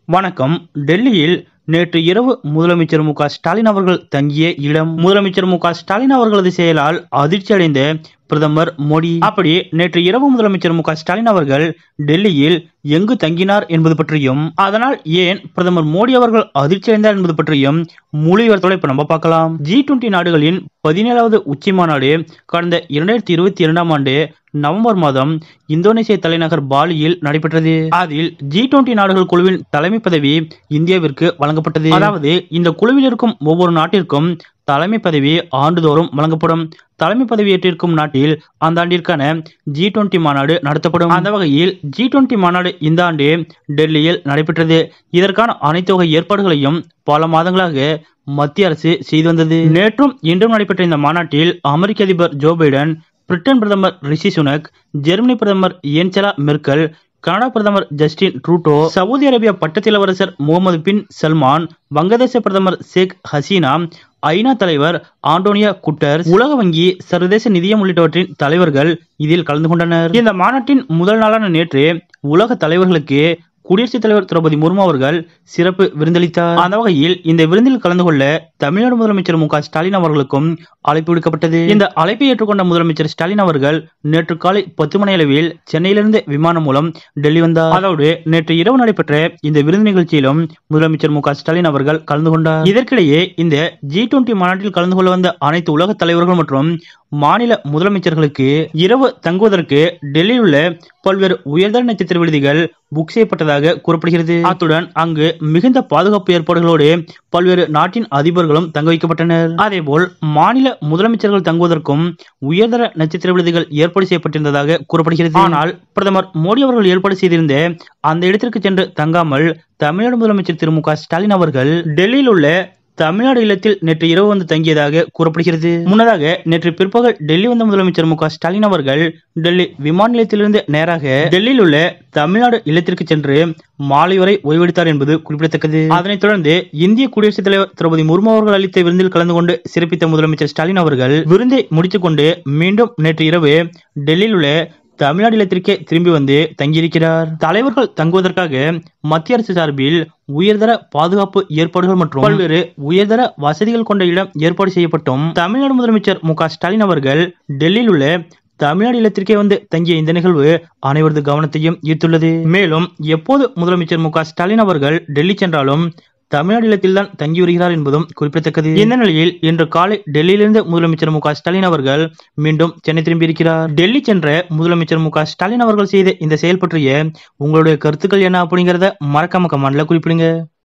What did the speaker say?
வணக்கம் டெல்லியில் நேற்று இரவு முதலமைச்சர் மு க ஸ்டாலின் அவர்கள் தங்கிய இடம் முதலமைச்சர் மு க ஸ்டாலின் அவர்களது செயலால் அதிர்ச்சி அடைந்த பிரதமர் மோடி அப்படி நேற்று இரவு முதலமைச்சர் மு க ஸ்டாலின் அவர்கள் டெல்லியில் எங்கு தங்கினார் என்பது பற்றியும் அதனால் ஏன் பிரதமர் மோடி அவர்கள் அதிர்ச்சி அடைந்தார் என்பது பற்றியும் முழு விவரத்தோட இப்ப நம்ம பார்க்கலாம் ஜி டுவெண்டி நாடுகளின் பதினேழாவது உச்சி மாநாடு கடந்த இரண்டாயிரத்தி இருபத்தி இரண்டாம் ஆண்டு நவம்பர் மாதம் இந்தோனேசிய தலைநகர் பாலியில் நடைபெற்றது அதில் ஜி டுவெண்டி நாடுகள் குழுவின் தலைமை பதவி இந்தியாவிற்கு வழங்கப்பட்டது அதாவது இந்த குழுவில் இருக்கும் ஒவ்வொரு நாட்டிற்கும் தலைமை பதவி ஆண்டுதோறும் வழங்கப்படும் தலைமை பதவி ஏற்றிருக்கும் நாட்டில் அந்த ஆண்டிற்கான ஜி டுவெண்டி மாநாடு நடத்தப்படும் அந்த வகையில் ஜி டுவெண்டி மாநாடு இந்த ஆண்டு டெல்லியில் நடைபெற்றது இதற்கான அனைத்து வகை ஏற்பாடுகளையும் பல மாதங்களாக மத்திய அரசு செய்து வந்தது நேற்றும் இன்றும் நடைபெற்ற இந்த மாநாட்டில் அமெரிக்க அதிபர் ஜோ பைடன் பிரிட்டன் பிரதமர் ரிஷி சுனக் ஜெர்மனி பிரதமர் ஏஞ்சலா மெர்க்கல் கனடா பிரதமர் ஜஸ்டின் ட்ரூட்டோ சவுதி அரேபியா பட்டத்து இளவரசர் முகமது பின் சல்மான் வங்கதேச பிரதமர் ஷேக் ஹசீனா ஐநா தலைவர் ஆண்டோனியா குட்டர்ஸ் உலக வங்கி சர்வதேச நிதியம் உள்ளிட்டவற்றின் தலைவர்கள் இதில் கலந்து கொண்டனர் இந்த மாநாட்டின் முதல் நாளான நேற்று உலக தலைவர்களுக்கு குடியரசுத் தலைவர் திரௌபதி முர்மு அவர்கள் சிறப்பு விருந்தளித்தார் அந்த வகையில் இந்த விருந்தில் கலந்து கொள்ள தமிழ்நாடு முதலமைச்சர் மு க ஸ்டாலின் அவர்களுக்கும் அழைப்பு விடுக்கப்பட்டது இந்த அழைப்பை ஏற்றுக்கொண்ட முதலமைச்சர் ஸ்டாலின் அவர்கள் நேற்று காலை பத்து மணி அளவில் சென்னையிலிருந்து விமானம் மூலம் டெல்லி வந்தார் அதோடு நேற்று இரவு நடைபெற்ற இந்த விருந்து நிகழ்ச்சியிலும் முதலமைச்சர் மு க ஸ்டாலின் அவர்கள் கலந்து கொண்டார் இதற்கிடையே இந்த ஜி டுவெண்டி மாநாட்டில் கலந்து கொள்ள வந்த அனைத்து உலக தலைவர்கள் மற்றும் மாநில முதலமைச்சர்களுக்கு இரவு தங்குவதற்கு டெல்லியில் உள்ள பல்வேறு உயர்தர நட்சத்திர விடுதிகள் புக் செய்யப்பட்டதாக கூறப்படுகிறது அத்துடன் அங்கு மிகுந்த பாதுகாப்பு ஏற்பாடுகளோடு பல்வேறு நாட்டின் அதிபர்களும் தங்க வைக்கப்பட்டனர் அதேபோல் மாநில முதலமைச்சர்கள் தங்குவதற்கும் உயர்தர நட்சத்திர விடுதிகள் ஏற்பாடு செய்யப்பட்டிருந்ததாக கூறப்படுகிறது ஆனால் பிரதமர் மோடி அவர்கள் ஏற்பாடு செய்திருந்த அந்த இடத்திற்கு சென்று தங்காமல் தமிழ்நாடு முதலமைச்சர் திரு மு க ஸ்டாலின் அவர்கள் டெல்லியில் உள்ள தமிழ்நாடு இல்லத்தில் நேற்று இரவு வந்து தங்கியதாக கூறப்படுகிறது முன்னதாக நேற்று பிற்பகல் டெல்லி வந்த முதலமைச்சர் மு க ஸ்டாலின் அவர்கள் டெல்லி விமான நிலையத்திலிருந்து நேராக டெல்லியில் உள்ள தமிழ்நாடு இல்லத்திற்கு சென்று மாலை வரை ஓய்வெடுத்தார் என்பது குறிப்பிடத்தக்கது அதனைத் தொடர்ந்து இந்திய குடியரசுத் தலைவர் திரௌபதி முர்மு அவர்கள் அளித்த விருந்தில் கலந்து கொண்டு சிறப்பித்த முதலமைச்சர் ஸ்டாலின் அவர்கள் விருந்தை முடித்துக் கொண்டு மீண்டும் நேற்று இரவு டெல்லியில் உள்ள தமிழ்நாடு இல்லத்திற்கே திரும்பி வந்து தங்கியிருக்கிறார் தலைவர்கள் தங்குவதற்காக மத்திய அரசு சார்பில் உயர்தர பாதுகாப்பு ஏற்பாடுகள் மற்றும் பல்வேறு உயர்தர வசதிகள் கொண்ட இடம் ஏற்பாடு செய்யப்பட்டும் தமிழ்நாடு முதலமைச்சர் மு க ஸ்டாலின் அவர்கள் டெல்லியில் உள்ள தமிழ்நாடு இல்லத்திற்கே வந்து தங்கிய இந்த நிகழ்வு அனைவரது கவனத்தையும் ஈர்த்துள்ளது மேலும் எப்போது முதலமைச்சர் மு க ஸ்டாலின் அவர்கள் டெல்லி சென்றாலும் தமிழ்நாடு இல்லத்தில் தான் தங்கி வருகிறார் என்பதும் குறிப்பிடத்தக்கது இந்த நிலையில் இன்று காலை டெல்லியிலிருந்து முதலமைச்சர் மு க ஸ்டாலின் அவர்கள் மீண்டும் சென்னை திரும்பியிருக்கிறார் டெல்லி சென்ற முதலமைச்சர் மு க ஸ்டாலின் அவர்கள் செய்த இந்த செயல் பற்றிய உங்களுடைய கருத்துக்கள் என்ன அப்படிங்கறத மறக்காம கமெண்ட்ல குறிப்பிடுங்க